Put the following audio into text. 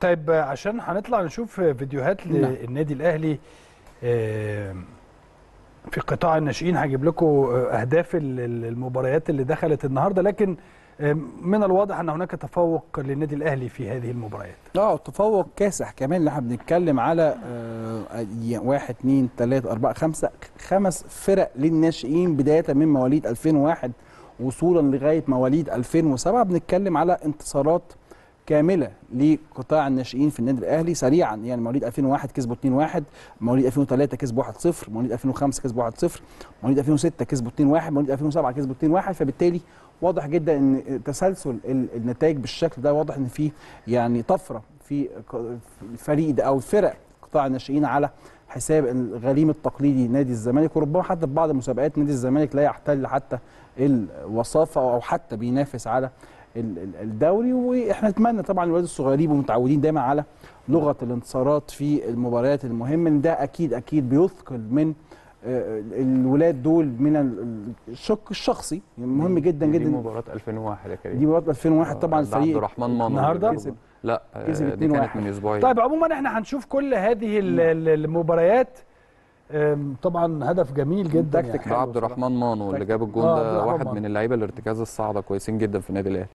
طيب عشان هنطلع نشوف فيديوهات نعم. للنادي الاهلي آه، في قطاع الناشئين هجيب لكم اهداف ال- ال- المباريات اللي دخلت النهارده لكن آه، من الواضح ان هناك تفوق للنادي الاهلي في هذه المباريات اه تفوق كاسح كمان اللي احنا بنتكلم على آه واحد اتنين تلاته اربعه خمسه خمس فرق للناشئين بدايه من مواليد 2001 وصولا لغايه مواليد 2007 بنتكلم على انتصارات كامله لقطاع الناشئين في النادي الاهلي سريعا يعني مواليد 2001 كسبوا 2-1 مواليد 2003 كسبوا 1-0 مواليد 2005 كسبوا 1-0 مواليد 2006 كسبوا 2-1 مواليد 2007 كسبوا 2-1 فبالتالي واضح جدا ان تسلسل ال- النتائج بالشكل ده واضح ان في يعني طفره في ق- الفريق ده او فرق قطاع الناشئين على حساب الغريم التقليدي نادي الزمالك وربما حتى في بعض مسابقات نادي الزمالك لا يحتل حتى الوصافه او حتى بينافس على ال- ال- الدوري واحنا نتمنى طبعا الولاد الصغيرين ومتعودين دايما على لغه الانتصارات في المباريات المهمه إن ده اكيد اكيد بيثقل من آه، الولاد دول من ال- الشق الشخصي يعني مهم جدا دي جدا مباراة 2001 يا كريم دي مباراه 2001 طبعا ده عبد الفريق الرحمن مانو النهاردة؟ اللي كسب. لا آه، كسب دي كانت 2-1. من اسبوعين طيب عموما احنا هنشوف كل هذه ال- ال- المباريات آم، طبعا هدف جميل جدا تكتيك يعني. ده عبد الرحمن مانو اللي جاب الجون آه، عبد ده الرحمن واحد مانو. من اللعيبه الارتكاز الصاعده كويسين جدا في النادي الاهلي